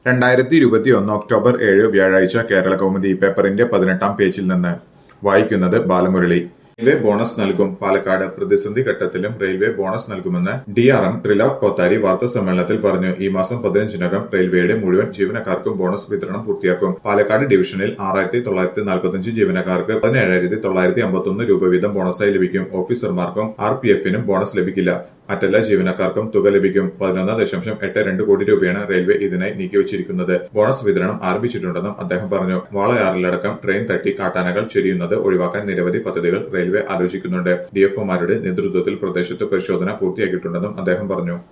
രണ്ടായിരത്തി ഇരുപത്തിയൊന്ന് ഒക്ടോബർ ഏഴ് വ്യാഴാഴ്ച കേരള കൗമുദി പേപ്പറിന്റെ പതിനെട്ടാം പേജിൽ നിന്ന് വായിക്കുന്നത് ബാലമുരളി റെയിൽവേ ബോണസ് നൽകും പാലക്കാട് പ്രതിസന്ധി ഘട്ടത്തിലും റെയിൽവേ ബോണസ് നൽകുമെന്ന് D R M Trilok Kothari വാർത്താ സമ്മേളനത്തിൽ പറഞ്ഞു ഈ മാസം പതിനഞ്ചിനകം റെയിൽവേയുടെ മുഴുവൻ ജീവനക്കാർക്കും ബോണസ് വിതരണം പൂർത്തിയാക്കും പാലക്കാട് ഡിവിഷനിൽ ആറായിരത്തി തൊള്ളായിരത്തി നാൽപ്പത്തിയഞ്ച് ജീവനക്കാർക്ക് പതിനേഴായിരത്തി തൊള്ളായിരത്തി അമ്പത്തൊന്ന് രൂപ വീതം ബോണസായി ലഭിക്കും ഓഫീസർമാർക്കും ആർ പി എഫിനും ബോണസ് ലഭിക്കില്ല മറ്റെല്ലാ ജീവനക്കാർക്കും തുക ലഭിക്കും പതിനൊന്ന് ദശാംശം എട്ട് രണ്ട് കോടി രൂപയാണ് റെയിൽവേ ഇതിനായി നീക്കിവച്ചിരിക്കുന്നത് ബോണസ് വിതരണം ആരംഭിച്ചിട്ടുണ്ടെന്നും അദ്ദേഹം പറഞ്ഞു വാളയാറിലടക്കം ട്രെയിൻ തട്ടി കാട്ടാനകൾ ചെരിയുന്നത് ഒഴിവാക്കാൻ നിരവധി പദ്ധതികൾ റെയിൽവേ ആലോചിക്കുന്നുണ്ട് ഡിഎഫ്ഒമാരുടെ നേതൃത്വത്തിൽ പ്രദേശത്ത് പരിശോധന പൂർത്തിയാക്കിയിട്ടുണ്ടെന്നും അദ്ദേഹം പറഞ്ഞു